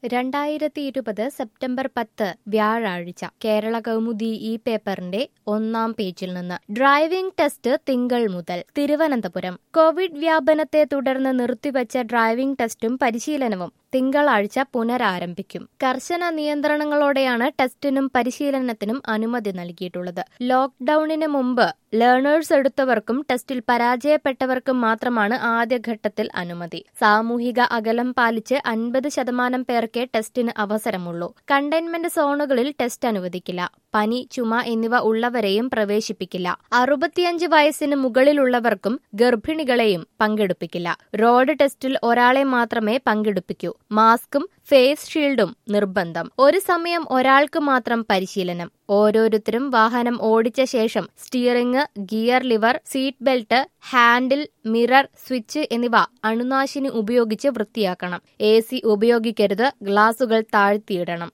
രണ്ടായിരത്തി ഇരുപത് സെപ്റ്റംബർ പത്ത് വ്യാഴാഴ്ച കേരള കൗമുദി ഈ പേപ്പറിന്റെ ഒന്നാം പേജിൽ നിന്ന് ഡ്രൈവിംഗ് ടെസ്റ്റ് തിങ്കൾ മുതൽ തിരുവനന്തപുരം കോവിഡ് വ്യാപനത്തെ തുടർന്ന് നിർത്തിവച്ച ഡ്രൈവിംഗ് ടെസ്റ്റും പരിശീലനവും തിങ്കളാഴ്ച പുനരാരംഭിക്കും കർശന നിയന്ത്രണങ്ങളോടെയാണ് ടെസ്റ്റിനും പരിശീലനത്തിനും അനുമതി നൽകിയിട്ടുള്ളത് ലോക്ഡൌണിന് മുമ്പ് ലേണേഴ്സ് എടുത്തവർക്കും ടെസ്റ്റിൽ പരാജയപ്പെട്ടവർക്കും മാത്രമാണ് ആദ്യഘട്ടത്തിൽ അനുമതി സാമൂഹിക അകലം പാലിച്ച് അൻപത് ശതമാനം പേർക്കേ ടെസ്റ്റിന് അവസരമുള്ളൂ കണ്ടെയ്ൻമെന്റ് സോണുകളിൽ ടെസ്റ്റ് അനുവദിക്കില്ല പനി ചുമ എന്നിവ ഉള്ളവരെയും പ്രവേശിപ്പിക്കില്ല അറുപത്തിയഞ്ച് വയസ്സിന് മുകളിലുള്ളവർക്കും ഗർഭിണികളെയും പങ്കെടുപ്പിക്കില്ല റോഡ് ടെസ്റ്റിൽ ഒരാളെ മാത്രമേ പങ്കെടുപ്പിക്കൂ മാസ്കും ഫേസ് ഷീൽഡും നിർബന്ധം ഒരു സമയം ഒരാൾക്ക് മാത്രം പരിശീലനം ഓരോരുത്തരും വാഹനം ഓടിച്ച ശേഷം steering gear lever seat belt handle mirror switch എന്നിവ അണുനാശിനി ഉപയോഗിച്ച് വൃത്തിയാക്കണം എ സി ഉപയോഗിക്കരുത് ഗ്ലാസുകൾ താഴ്ത്തിയിടണം